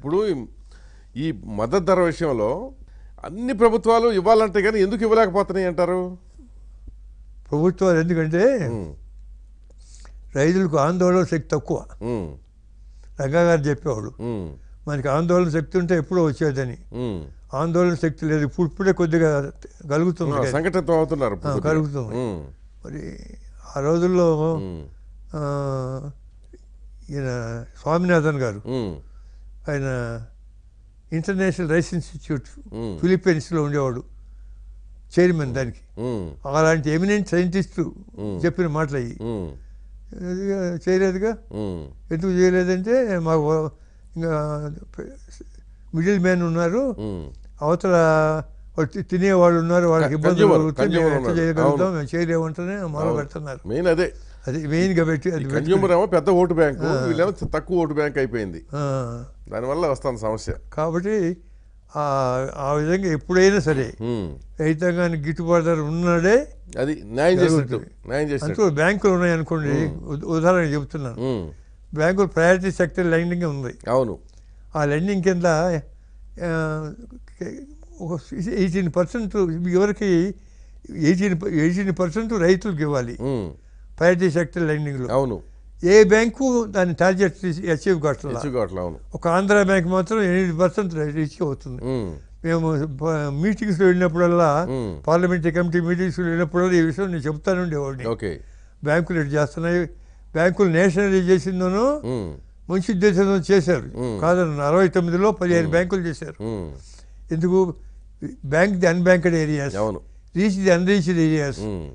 ఇప్పుడు ఈ మద్దతు ధర విషయంలో అన్ని ప్రభుత్వాలు ఇవ్వాలంటే కానీ ఎందుకు ఇవ్వలేకపోతున్నాయి అంటారు ప్రభుత్వాలు ఎందుకంటే ఉమ్, రైతులకు ఆందోళన శక్తి తక్కువ ఉమ్, రంగా గారు చెప్పేవాడు ఉమ్, మనకి ఆందోళన శక్తి ఉంటే ఎప్పుడో వచ్చేదని ఉమ్. ఆందోళన శక్తి లేదు ఇప్పుడు ఇప్పుడే కొద్దిగా కలుగుతుంది కానీ. సంఘటితం అవుతున్నారు ఇప్పుడు ఆ, కొద్దిగా. కలుగుతుంది. ఉమ్, మరి ఆ రోజుల్లో ఉమ్, ఆ, ఈయన స్వామినాథన్ గారు ఉమ్, ఆయన ఇంటర్నేషనల్ రైస్ ఇన్స్టిట్యూట్ ఉమ్, ఫిలిప్పీన్స్లో ఉండేవాడు చైర్మన్ దానికి ఉమ్, అలాంటి ఎమినెంట్ సైంటిస్టు Hmm. చెప్పిన మాటలు అయ్యి ఉమ్, అదిగా చేయలేదుగా ఉమ్, ఎందుకు చేయలేదంటే మాకు ఇంకా మిడిల్ మ్యాన్ ఉన్నారు ఉమ్. అవతల వాళ్ళు తి- తినేవాళ్ళు ఉన్నారు వాళ్ళకి క- ఇబ్బందులు consumer, కలుగుతాయి consumer మేము ఎట్లా ఉన్నారు. చేయగలుగుతాం అవును. మేము చేయలేమంటేనే మొదలు అవును. పెడుతున్నారు మెయిన్ అదే అది మెయిన్గా పెట్టి అది పెట్టుకుని- కన్జ్యూమర్ ఏమో పెద్ద ఓటు బ్యాంకు వీళ్ళేమో తక్కువ ఓటు బ్యాంక్ అయిపోయింది ఆ, దానివల్ల వస్తుంది సమస్య కాబట్టి ఆ ఆ విధంగా ఎప్పుడైనా సరే ఉమ్. రైతాంగానికి గిట్టుబాటు ధర ఉన్నాడే అది న్యాయం చేసినట్టు జరుగుతుంది. న్యాయం చేసినట్టు అంటూ బ్యాంకులు ఉన్నాయనుకోండి ఉద- ఉదాహరణ చెబుతున్నాను ఉమ్, బ్యాంకులు ప్రయారిటీ సెక్టర్ లెండింగ్ ఉంది అవును ఆ లెండింగ్ కింద ఎయిటీన్ పర్సెంట్ ఎవరికి ఎయిటీన్ ఎయిటీన్ పర్సెంట్ రైతులకు ఇవ్వాలి ఉమ్, ప్రయారిటీ సెక్టర్ లెండింగ్లో అవును ఏ బ్యాంకు దాని టార్గెట్ అచీవ్ కావట్లేదు ఇచ్చుకోవట్లే అవును ఒక ఆంధ్ర బ్యాంక్ మాత్రం ఎనిమిది పర్సెంట్ రీచ్ అవుతుంది ఉమ్, మేము మీటింగ్స్లో వెళ్ళినప్పుడల్లా ఉమ్, పార్లమెంటరీ కమిటీ మీటింగ్స్లో వెళ్ళినప్పుడల్లా ఈ విషయం నేను చెప్తానుండేవాడిని ఓకే బ్యాంకులు ఇటు చేస్తున్నాయి బ్యాంకులు నేషనలైజ్ చేసిందనో ఉమ్, మంచి ఉద్దేశంతో చేశారు మ్మ్. కాదన్న అరవై తొమ్మిదిలో పదిహేను బ్యాంకులు చేశారు ఉమ్, ఎందుకు బ్యాంక్ ది అన్బ్యాంక్డ్ ఏరియాస్ అవును రీచ్ ది అన్రీచ్డ్ ఏరియాస్ ఉమ్,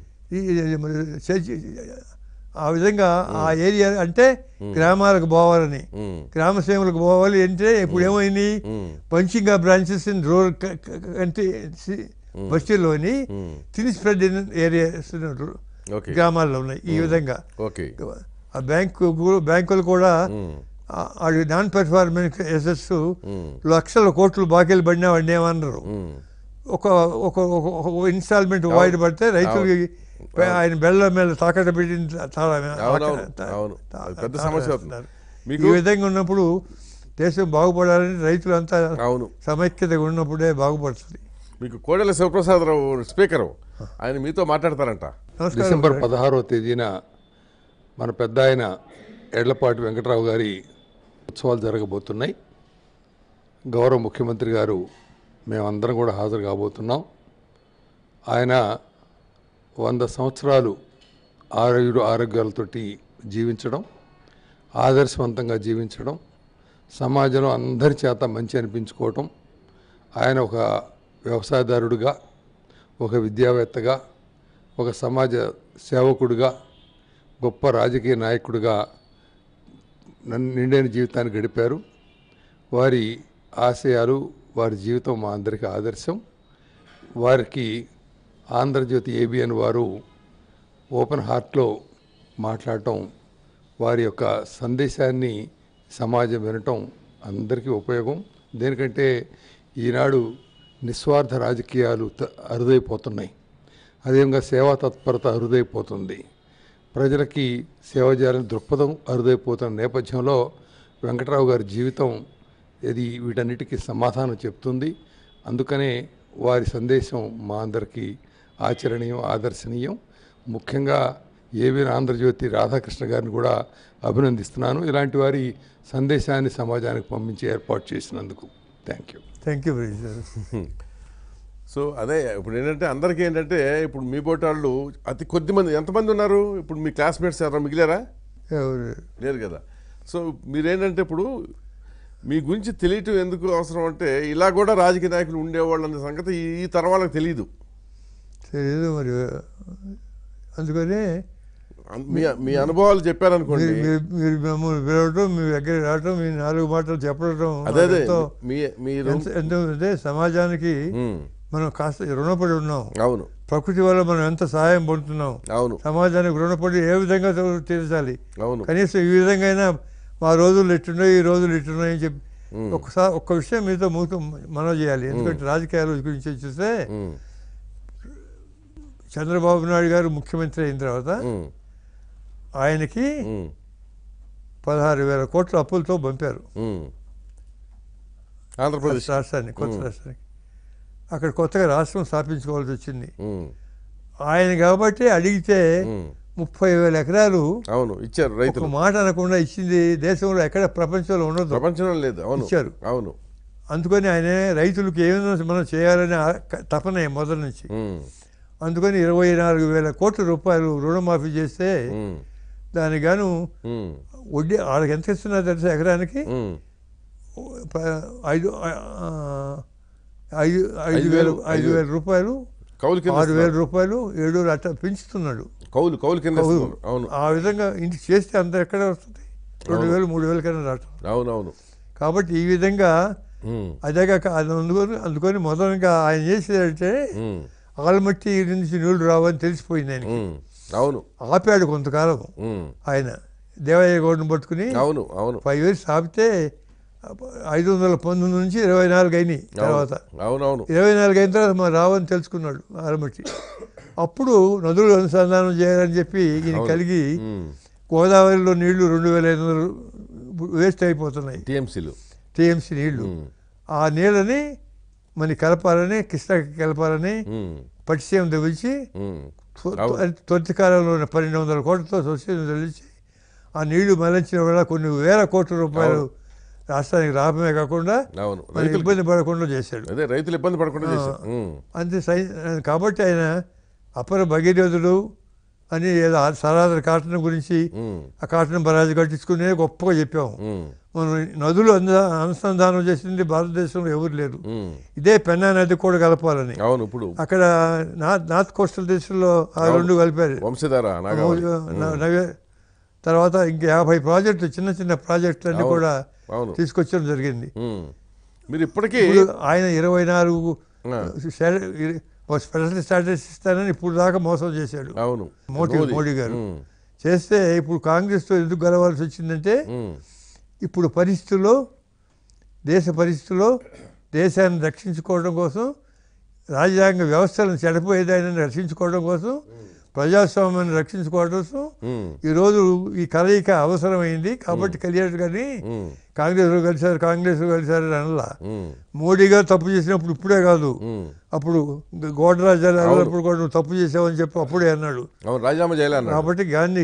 ఆ విధంగా ఆ ఏరియా అంటే గ్రామాలకు పోవాలని ఉమ్, గ్రామ సేవలకు పోవాలి అంటే ఇప్పుడు ఏమైంది ఉమ్, punching of branches in rural అంటే బస్తీలోని ఉమ్, తిని స్ప్రెడ్ ఇన్ ఏరియాస్ ఓకే గ్రామాల్లో ఉన్నాయి ఈ విధంగా ఓకే ఆ బ్యాంకు గు- బ్యాంకులు కూడా ఉమ్, ఆ- అది నాన్ పెర్ఫార్మెన్స్ ఎసెస్ ఉమ్, లక్షల కోట్లు బాకీలు పడినా వాడిని ఏమన్నారు ఉమ్, ఒక ఒక ఒక- ఒక ఇన్స్టాల్మెంట్ వాయిదా పడితే రైతులకి ఆయన బెల్ల మీద తాకట్టు పెట్టిన చాలా అవునవును, అవును. అది పెద్ద సమస్య అవుతుంది. ఈ మీకు విధంగా ఉన్నప్పుడు దేశం బాగుపడాలని రైతులంతా అవును సమైక్యతగా ఉన్నప్పుడే బాగుపడుతుంది మీకు కోడెల శివప్రసాదరావు స్పీకరు ఆయన మీతో మాట్లాడతారంట నమస్కారం డిసెంబర్ పదహారవ తేదీన మన పెద్ద ఆయన ఎడ్లపాటి వెంకట్రావు గారి ఉత్సవాలు జరగబోతున్నాయి గౌరవ ముఖ్యమంత్రి గారు మేమందరం కూడా హాజరు కాబోతున్నాం ఆయన వంద సంవత్సరాలు ఆరోగ్యుడు ఆరోగ్యాలతోటి జీవించడం ఆదర్శవంతంగా జీవించడం సమాజంలో అందరి చేత మంచి అనిపించుకోవటం ఆయన ఒక వ్యవసాయదారుడిగా ఒక విద్యావేత్తగా ఒక సమాజ సేవకుడిగా గొప్ప రాజకీయ నాయకుడిగా నన్ను నిండైన జీవితాన్ని గడిపారు వారి ఆశయాలు వారి జీవితం మా అందరికీ ఆదర్శం వారికి ఆంధ్రజ్యోతి ఏబిఎన్ వారు ఓపెన్ హార్ట్లో మాట్లాడటం వారి యొక్క సందేశాన్ని సమాజం వినటం అందరికీ ఉపయోగం దేనికంటే ఈనాడు నిస్వార్థ రాజకీయాలు త- అరుదైపోతున్నాయి అదేవిధంగా సేవా తత్పరత అరుదైపోతుంది ప్రజలకి సేవ చేయాలని దృక్పథం అరుదైపోతున్న నేపథ్యంలో వెంకట్రావు గారి జీవితం ఇది వీటన్నిటికీ సమాధానం చెప్తుంది అందుకనే వారి సందేశం మా అందరికీ ఆచరణీయం ఆదర్శనీయం ముఖ్యంగా ఏబిఎన్ ఆంధ్రజ్యోతి రాధాకృష్ణ గారిని కూడా అభినందిస్తున్నాను ఇలాంటి వారి సందేశాన్ని సమాజానికి పంపించి ఏర్పాటు చేసినందుకు thank you thank you very sir so అదే ఇప్పుడు ఏంటంటే అందరికీ ఏంటంటే ఇప్పుడు మీ పోటీ వాళ్ళు అతి కొద్ది మంది ఎంతమంది ఉన్నారు ఇప్పుడు మీ క్లాస్మేట్స్ ఎవరైనా మిగిలారా లేరు కదా సో మీరేంటంటే ఇప్పుడు మీ గురించి తెలియటం ఎందుకు అవసరం అంటే ఇలా కూడా రాజకీయ నాయకులు ఉండేవాళ్ళు అనే సంగతి ఈ- ఈ తరం వాళ్ళకి తెలియదు తెలియదు మరి అందుకనే అన్- మీ మీ అనుభవాలు చెప్పారనుకోండి మీరు మీరు- మీరు మమ్మల్ని పిలవటం మీ దగ్గర రావటం మీ నాలుగు మాటలు చెప్పడం అదే అదే ఎంతో మీ మీరు ఎంత- ఎంతో అంటే సమాజానికి ఉమ్, మనం కాస్త రుణపడి ఉన్నాం అవును ప్రకృతి వల్ల మనం ఎంత సహాయం పొందుతున్నాం అవును సమాజానికి రుణపడి ఏ విధంగా తీర్చాలి అవును కనీసం ఈ విధంగా అయినా మా రోజులు ఎట్టున్నాయి ఈ రోజులు ఎట్టున్నాయి అని చెప్పి ఒకసారి ఒక్క విషయం మీతో మూతో మనం చేయాలి ఎందుకంటే రాజకీయాల గురించి చూస్తే ఉమ్, చంద్రబాబు నాయుడు గారు ముఖ్యమంత్రి అయిన తర్వాత ఉమ్, ఆయనకి ఉమ్, పదహారు వేల కోట్ల అప్పులతో పంపారు ఉమ్, ఆంధ్రప్రదేశ్ రాష్ట్రాన్ని కొత్త రాష్ట్రానికి అక్కడ కొత్తగా రాష్ట్రం స్థాపించుకోవాల్సి వచ్చింది ఉమ్, ఆయన కాబట్టి అడిగితే ఉమ్. ముప్పై వేల ఎకరాలు అవును ఇచ్చారు ఒక రైతులు మాట అనకుండా ఇచ్చింది దేశంలో ఎక్కడ ప్రపంచంలో ఉండదు ప్రపంచంలో లేదు అవును ఇచ్చారు. అవును అందుకని ఆయన రైతులకు ఏమైనా మనం చేయాలని ఆ- క- తపనే మొదటి నుంచి ఉమ్, అందుకని ఇరవై నాలుగు వేల కోట్ల రూపాయలు రుణమాఫీ చేస్తే ఉమ్, దానికి గాను ఉమ్, వడ్డీ వాళ్ళకి ఎంత ఇస్తున్నారు తెలుసా ఎకరానికి ఉమ్. ప- ఐదు ఆ, ఐదు ఐదు ఐదు వేలు వేలు, ఐదు ఐదు వేల రూపాయలు కౌలు కింద ఆరు వేల ఇస్తున్నారు. రూపాయలు ఏడు వేలు అట్లా పెంచుతున్నాడు కౌలు కౌలు కింద కౌలు. ఇస్తున్నారు. అవును ఆ విధంగా ఇంటి చేస్తే అంత ఎక్కడ వస్తుంది రెండు వేలు మూడు వేలు కన్నా రావటం అవును అవును కాబట్టి ఈ విధంగా ఉమ్, అదేగాక అది అందుకొని అందుకొని మొదలుగా ఆయన చేసేదంటే ఉమ్, ఆల్మట్టి నుంచి నీళ్లు రావని తెలిసిపోయింది ఆయనకి ఉమ్. అవును ఆపాడు కొంతకాలం ఉమ్, ఆయన దేవయ్య గౌడ్ని పట్టుకుని అవును అవును ఫైవ్ ఇయర్స్ ఆపితే ఐదు వందల పంతొమ్మిది నుంచి ఇరవై నాలుగు అయినాయి తర్వాత అవును అవును ఇరవై నాలుగు అయిన తర్వాత మరి రావని తెలుసుకున్నాడు ఆలమట్టి అప్పుడు నదులు అనుసంధానం చేయాలని చెప్పి ఈయన కలిగి ఉమ్. గోదావరిలో నీళ్లు రెండు వేల ఐదు వందలు వేస్ట్ అయిపోతున్నాయి టీఎంసీలు టీఎంసీ నీళ్లు ఉమ్, ఆ నీళ్ళని మరి కలపాలని కృష్ణకి కలపాలని ఉమ్, పట్టిసీమ తెప్పించి ఉమ్. తొలి కాలంలో ఉన్న పన్నెండు వందల కోట్లతో సొసైటీ తెలిసి ఆ నీళ్లు మరలించిన వల్ల కొన్ని వేల కోట్ల రూపాయలు రాష్ట్రానికి లాభమే కాకుండా అవును మరి రైతులు ఇబ్బంది పడకుండా చేశాడు అదే రైతులు ఇబ్బంది పడకుండా చేశారు ఉమ్, అంతే సై కాబట్టి ఆయన అపర భగీరథుడు అని ఏదో సరాదర కాటన్ గురించి ఉమ్, ఆ కాటన్ బరాజు కట్టించుకునే గొప్పగా చెప్పాము ఉమ్, మనం నదులు అంద అనుసంధానం చేసింది భారతదేశంలో ఎవరు లేరు ఉమ్. ఇదే పెన్నా నది కూడా కలపాలని అవును ఇప్పుడు అక్కడ నా- నార్త్ కోస్టల్ దేశంలో ఆ రెండు కలిపారు వంశధార నాగావళి న- నవే తర్వాత ఇంక యాభై ప్రాజెక్టులు చిన్న చిన్న ప్రాజెక్టులు అన్ని అవును. కూడా అవును తీసుకొచ్చడం జరిగింది ఉమ్. మీరు ఇప్పటికీ ఇప్పుడు ఆయన ఇరవై నాలుగు ఆ, స్పెషల్ స్టాటస్ ఇస్తానని ఇప్పుడు దాకా మోసం చేశాడు అవును మోదీ మోడీ గారు ఉమ్, చేస్తే ఇప్పుడు కాంగ్రెస్తో ఎందుకు గెలవాల్సి వచ్చిందంటే ఉమ్, ఇప్పుడు పరిస్థితుల్లో దేశ పరిస్థితుల్లో దేశాన్ని రక్షించుకోవడం కోసం రాజ్యాంగ వ్యవస్థలను చెడిపోయేదాన్ని రక్షించుకోవడం కోసం ప్రజాస్వామ్యాన్ని రక్షించుకోవడం కోసం ఉమ్, ఈరోజు ఈ కలయిక అవసరమైంది కాబట్టి కలియాడు కానీ ఉమ్, కాంగ్రెస్ కలిశారు కాంగ్రెస్ కలిశారు అని అనలా ఉమ్, మోడీ గారు తప్పు చేసినప్పుడు ఇప్పుడే కాదు ఉమ్. అప్పుడు గోడరాజాలు అప్పుడు కూడా నువ్వు తప్పు చేసావని చెప్పి అప్పుడే అన్నాడు అవును రాజీనామా చేయాలి అన్నాడు కాబట్టి గాంధీ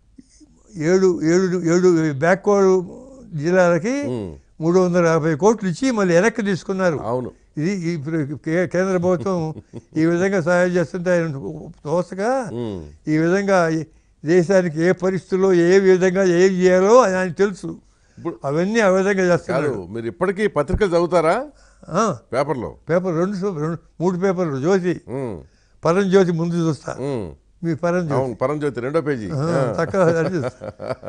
ఏడు ఏడు ఏడు బ్యాక్వర్డ్ జిల్లాలకి ఉమ్, మూడు వందల యాభై కోట్లు ఇచ్చి మళ్ళీ వెనక్కి తీసుకున్నారు అవును ఇది ఈ ప్ర- కే- కేంద్ర ప్రభుత్వం ఈ విధంగా సహాయం చేస్తుంటే ఆయన దోసగా ఉమ్, ఈ విధంగా ఈ దేశానికి ఏ పరిస్థితుల్లో ఏ విధంగా ఏం చేయాలో ఆయన తెలుసు ఇప్పుడు అవన్నీ ఆ విధంగా కాదు చేస్తున్నారు మీరు ఇప్పటికీ పత్రికలు చదువుతారా ఆ, పేపర్లో పేపర్ రెండు సో- రెండు మూడు పేపర్లు జ్యోతి ఉమ్, పరం జ్యోతి ముందు చూస్తా ఉమ్. మీ పరం జ్యోతి అవును పరంజ్యోతి రెండో పేజీ ఆ, ఆ. చక్కగా అది చూస్తా.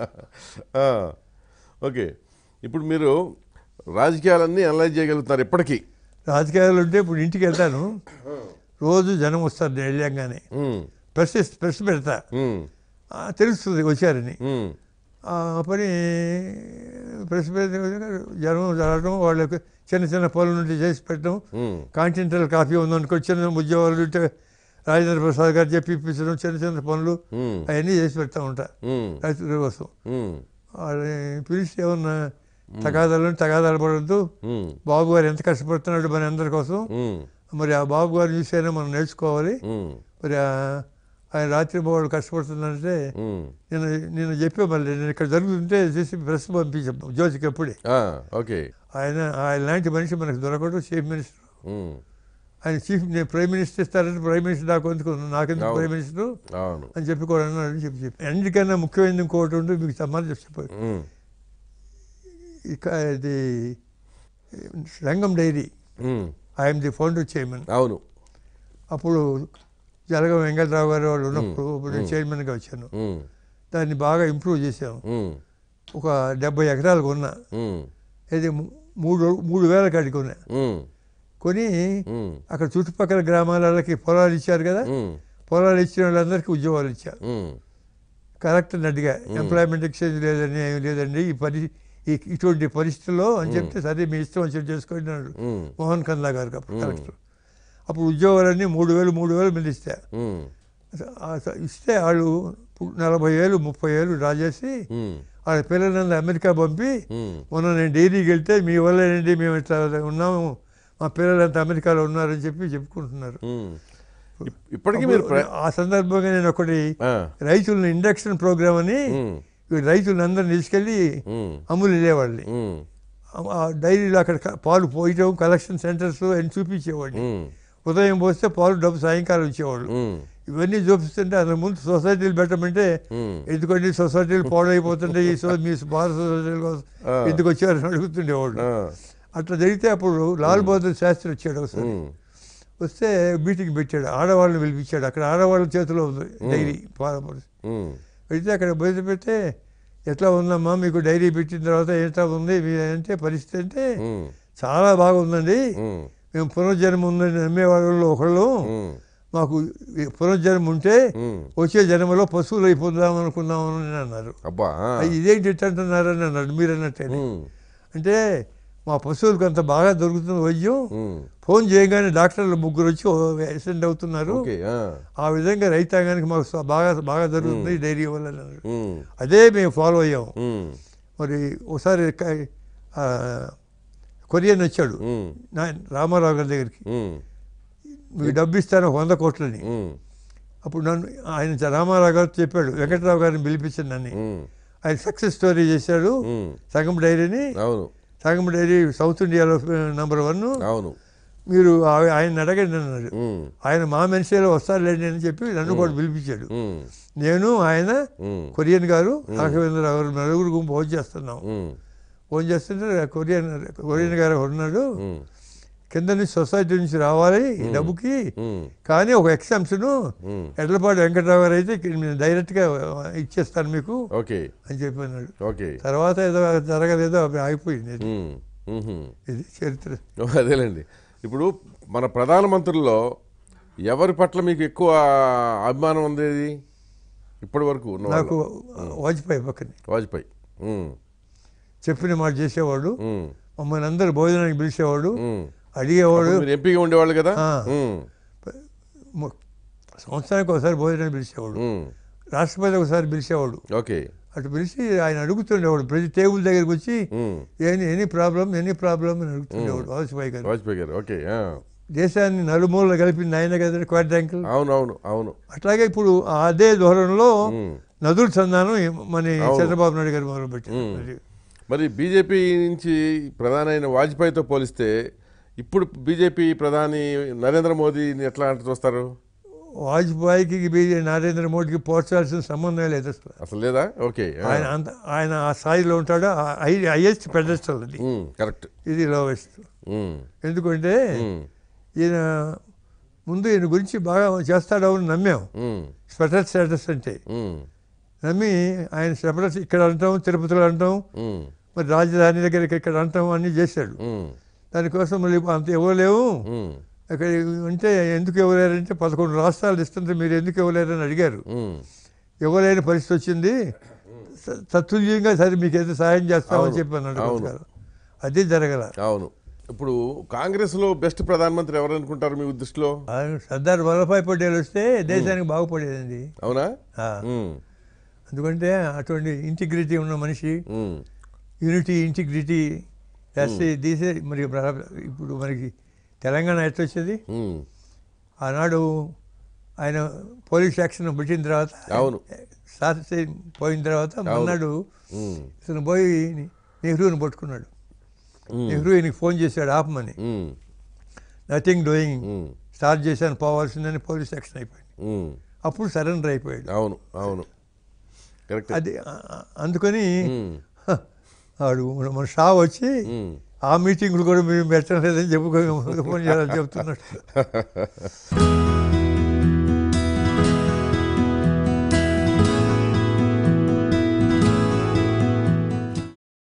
ఆ, ఓకే ఇప్పుడు మీరు రాజకీయాలన్నీ అనలైజ్ చేయగలుగుతున్నారు ఇప్పటికీ రాజకీయాలు ఉంటే ఇప్పుడు ఇంటికి వెళ్తాను రోజు జనం వస్తారు నేను వెళ్ళంగానే ఉమ్, ప్రెస్ ఇస్- ప్రెస్ పెడతా ఉమ్, ఆ, తెలుస్తుంది వచ్చారని ఉమ్, ఆ పని ప్రెస్ పెడితే జనం జరగడం వాళ్ళకి చిన్న చిన్న పనులు ఉంటే చేసి పెట్టడం ఉమ్, కాంటినెంటల్ కాఫీ ఉందనుకో చిన్న ఉద్యోగాలు ఉంటే రాజేంద్ర ప్రసాద్ గారు చెప్పి ఇప్పించడం చిన్న చిన్న పనులు ఉమ్, అవన్నీ చేసి పెడతా ఉంటా ఉమ్, రైతుల కోసం ఉమ్, వాళ్ళని పిలిచి ఏమన్నా తగాదాలు తగాదాలు పడద్దు ఉమ్, బాబు గారు ఎంత కష్టపడుతున్నాడు మన అందరి కోసం ఉమ్, మరి ఆ బాబు గారు చూసైనా మనం నేర్చుకోవాలి ఉమ్, మరి ఆ- ఆయన రాత్రి బాబు కష్టపడుతున్నాడంటే ఉమ్. నేను నేను చెప్పే మళ్ళీ నేను ఇక్కడ జరుగుతుంటే చేసి ప్రెస్ పంపించాం జ్యోతికి ఎప్పుడే ఆ, ఓకే ఆయన ఆయన లాంటి మనిషి మనకు దొరకడు చీఫ్ మినిస్టర్ ఉమ్, ఆయన చీఫ్ నేను ప్రైమ్ మినిస్టర్ ఇస్తారంటే ప్రైమ్ మినిస్టర్ నాకు ఎందుకు నాకెందుకు అవును. ప్రైమ్ మినిస్టర్ అవును అని చెప్పి కూడా అన్నాడు అని చెప్పి చెప్పి అన్నిటికన్నా ముఖ్యమైనది ఇంకోటి ఉంటే మీకు సమాధానం చెప్పారు ఉమ్, ఇక ఇది రంగం డైరీ ఉమ్, ఐఎమ్ ది ఫౌండర్ చైర్మన్ అవును అప్పుడు జలగం వెంకటరావు గారు వాళ్ళు ఉన్నప్పుడు ఇప్పుడు నేను చైర్మన్గా వచ్చాను ఉమ్, దాన్ని బాగా ఇంప్రూవ్ చేశాము ఉమ్, ఒక డెబ్బై ఎకరాలు కొన్నా ఉమ్, ఇది ము- మూడు మూడు వేల కాడికి కొన్నా ఉమ్, కొని ఉమ్, అక్కడ చుట్టుపక్కల గ్రామాలకి పొలాలు ఇచ్చారు కదా ఉమ్, పొలాలు ఇచ్చిన వాళ్ళందరికీ ఉద్యోగాలు ఇచ్చారు ఉమ్, కరెక్ట్ అడిగా ఎంప్లాయ్మెంట్ ఎక్స్చేంజ్ లేదని ఏమి లేదండి ఈ పరి ఈ ఇటువంటి పరిస్థితుల్లో అని చెప్తే సరే మీ ఇష్టం వచ్చి చేసుకోండి అన్నాడు ఉమ్, మోహన్ కల్లా గారు అప్పుడు కలెక్టర్ అప్పుడు ఉద్యోగాలన్నీ మూడు వేలు మూడు వేలు మీద ఇస్తా ఉమ్, ఆ- ఆ- ఇస్తే వాళ్ళు పు- నలభై ఏళ్ళు ముప్పై ఏళ్ళు రాజేసి ఉమ్, వాళ్ళ పిల్లలందరూ అమెరికా పంపి ఉమ్, మొన్న నేను డైరీకి వెళ్తే మీ వల్లేనండి మేము ఇట్లా ఉన్నాము మా పిల్లలంతా అమెరికాలో ఉన్నారని చెప్పి చెప్పుకుంటున్నారు ఉమ్. ఇప్- ఇప్పటికీ మీరు ప్ర- ఆ సందర్భంగా నేను ఒకటి ఆ, రైతులను ఇండక్షన్ ప్రోగ్రామ్ అని ఉమ్, ఈ రైతులను అందరిని తీసుకెళ్ళి ఉమ్, అమ్ములు వెళ్ళేవాళ్ళని ఉమ్, ఆ డైరీలో అక్కడ క- పాలు పోయటం కలెక్షన్ సెంటర్స్ అని చూపించేవాడిని ఉమ్, ఉదయం పోస్తే పాలు డబ్బు సాయంకాలం ఇచ్చేవాళ్ళు ఉమ్, ఇవన్నీ చూపిస్తుంటే అంతకు ముందు సొసైటీలు పెట్టమంటే ఉమ్. ఎందుకంటే సొసైటీలు పాడైపోతుంటే ఈ సో మీ భారత సొసైటీల కోసం ఆ. ఎందుకు వచ్చారని అడుగుతుండేవాళ్ళు ఆ, అట్లా జరిగితే అప్పుడు లాల్ బహదూర్ శాస్త్రి వచ్చాడు ఒకసారి ఉమ్, వస్తే మీటింగ్ పెట్టాడు ఆడవాళ్ళని పిలిపించాడు అక్కడ ఆడవాళ్ళ చేతిలో ఉంది డైరీ పాల ఉమ్, అయితే అక్కడ బయట పెడితే ఎట్లా ఉందమ్మా మీకు డైరీ పెట్టిన తర్వాత ఎట్లా ఉంది మీ అంటే పరిస్థితి అంటే ఉమ్, చాలా బాగుందండి ఉమ్, మేము పునర్జన్మ ఉందని నమ్మేవాళ్ళు ఒకళ్ళు ఉమ్, మాకు ఈ పునర్జన్మ ఉంటే ఉమ్. వచ్చే జన్మలో పశువులు అయిపోదాం అనుకున్నామని అన్నారు అబ్బా ఆ, "అయ్య, ఇదేంటి ఇట్ట అంటున్నారని అన్నాడు మీరు అన్నట్టే ఉమ్, అంటే మా పశువులకు అంత బాగా దొరుకుతుంది వైద్యం ఉమ్, ఫోన్ చేయగానే డాక్టర్లు ముగ్గురు వచ్చి అటెండ్ అవుతున్నారు ఓకే ఆ, ఆ విధంగా రైతాంగానికి మాకు స్వ- బాగా బాగా జరుగుతుంది ఈ డైరీ వల్ల అన్నాడు ఉమ్, అదే మేము ఫాలో అయ్యాం ఉమ్, మరి ఒకసారి క- ఆ, కొరియన్ వచ్చాడు ఉమ్, నా రామారావు గారి దగ్గరికి ఉమ్, మీకు డబ్బు ఇస్తాను ఒక వంద కోట్లని ఉమ్, అప్పుడు నన్ను ఆయన రామారావు గారు చెప్పాడు వెంకట్రావు గారిని పిలిపించండి నన్ను ఉమ్, ఆయన సక్సెస్ స్టోరీ చేశాడు ఉమ్. సగం డైరీని అవును సగం డైరీ సౌత్ ఇండియాలో నెంబర్ వన్ అవును మీరు ఆ- ఆయన అడగండి అన్నాడు ఉమ్, ఆయన మా మనిషిలో వస్తారులేండి అని చెప్పి నన్ను కూడా పిలిపించాడు ఉమ్, నేను ఆయన ఉమ్, కొరియన్ గారు రాఘవేంద్రరావు గారు నలుగురు గుంపు ఫోన్ చేస్తున్నాం ఉమ్, ఫోన్ చేస్తుంటే కొరియన్ కొరియన్ గారు ఉన్నాడు ఉమ్, కింద నుంచి సొసైటీ నుంచి రావాలి ఈ డబ్బుకి ఉమ్, కానీ ఒక ఎగ్జామ్షన్ ఉమ్. ఎడ్లపాటి వెంకటరావు గారు అయితే ఇక్కడ నేను డైరెక్ట్గా ఇచ్చేస్తాను మీకు ఓకే అని చెప్పి అన్నాడు ఓకే తర్వాత ఏదో జరగలేదో అవి ఆగిపోయింది ఇది. ఉమ్, ఉహుం. ఇది చరిత్ర అదేలేండి ఇప్పుడు మన ప్రధానమంత్రుల్లో ఎవరి పట్ల మీకు ఎక్కువ అభిమానం ఉండేది ఇప్పటి వరకు ఉన్న నాకు వాళ్ళు? వాజ్పేయి పక్కనే వాజ్పేయి ఉమ్, చెప్పిన మాట చేసేవాడు ఉమ్, మమ్మల్ని అందరు భోజనానికి పిలిచేవాడు ఉమ్. అడిగేవాడు మీరు ఎంపీగా ఉండేవాళ్ళు కదా ఆ. ఉమ్, ము- సంవత్సరానికి ఒకసారి భోజనానికి పిలిచేవాడు ఉమ్, రాష్ట్రపతి ఒకసారి పిలిచేవాడు ఓకే అటు పిలిచి ఆయన అడుగుతుండేవాడు ప్రతి టేబుల్ దగ్గరికి వచ్చి ఉమ్, any any problem any problem అని అడుగుతుండేవాడు వాజ్పేయి గారు వాజ్పేయి గారు ఓకే ఆ. దేశాన్ని నలుమూలలో కలిపింది ఆయన కదా క్వాడ్రాంకిల్ అవును అవును అవును అట్లాగే ఇప్పుడు అదే ధోరణిలో ఉమ్. నదుల సంధానం మన అవును. చంద్రబాబు నాయుడు గారు మొదలుపెట్టారు ఉమ్. అది. మరి బీజేపీ నుంచి ప్రధాని అయిన వాజ్పేయితో పోలిస్తే ఇప్పుడు బీజేపీ ప్రధాని నరేంద్ర మోదీని ఎట్లా అంటే చూస్తారు వాజ్పేయికి బీ- నరేంద్ర మోడీకి పోర్చాల్సిన సంబంధం లేదు అసలు అసలు లేదా ఓకే ఆ. ఆయన అంత ఆయన ఆ స్థాయిలో ఉంటాడు హైయెస్ట్ పెడస్టల్ అది ఉమ్, కరెక్ట్ ఇది లోవెస్ట్ ఉమ్, ఎందుకంటే ఉమ్, ఈయన ముందు ఈయన గురించి బాగా చేస్తాడు అని నమ్మాం ఉమ్, స్పెషల్ స్టేటస్ అంటే ఉమ్, నమ్మి ఆయన స్పెషల్ ఇక్కడ అంటాం తిరుపతిలో అంటాం ఉమ్, మరి రాజధాని దగ్గరికి ఇక్కడ అంటాం అన్నీ చేశాడు ఉమ్, దానికోసం మళ్ళీ అంత ఇవ్వలేవు ఉమ్, అక్కడ అంటే ఎందుకు ఇవ్వలేరంటే పదకొండు రాష్ట్రాలు ఇస్తుంటే మీరు ఎందుకు ఇవ్వలేరని అడిగారు ఉమ్. ఇవ్వలేని పరిస్థితి వచ్చింది స- తత్తుల్యంగా సరే మీకు ఏదో సాయం చేస్తామని అవును, చెప్పి అన్నాడు అవును. కొంతకాలం. అది జరగల అవును ఇప్పుడు కాంగ్రెస్లో బెస్ట్ ప్రధానమంత్రి ఎవరు అనుకుంటారు మీ దృష్టిలో ఆయన సర్దార్ వల్లభాయ్ పటేల్ వస్తే దేశానికి బాగుపడేదండి అవునా ఆ, ఉమ్, ఎందుకంటే అటువంటి ఇంటిగ్రిటీ ఉన్న మనిషి ఉమ్, యూనిటీ ఇంటిగ్రిటీ చేస్తే తీసే మరి ప్ర- ఇప్పుడు మనకి తెలంగాణ ఎట్లొచ్చేది ఉమ్, ఆనాడు ఆయన పోలీస్ యాక్షన్ పెట్టిన తర్వాత అవును. స్టార్ట్ చేయి- పోయిన తర్వాత మన్నాడు ఉమ్, ఇతను పోయి నెహ్రూని పట్టుకున్నాడు ఉమ్, నెహ్రూ ఈయనకి ఫోన్ చేశాడు ఆపమని ఉమ్, నథింగ్ డూయింగ్ ఉమ్, స్టార్ట్ చేశాను పోవాల్సిందని పోలీస్ యాక్షన్ అయిపోయింది ఉమ్. అప్పుడు సరెండర్ అయిపోయాడు అవును అవును కరెక్ట్ అది ఆ- ఆ- అందుకని ఉమ్, హ, వాడు మన- మన షా వచ్చి ఉమ్. ఆ మీటింగ్లు కూడా మేము పెట్టలేదని చెప్పుకో ఫోన్ చేయాలని చెప్తున్నాడు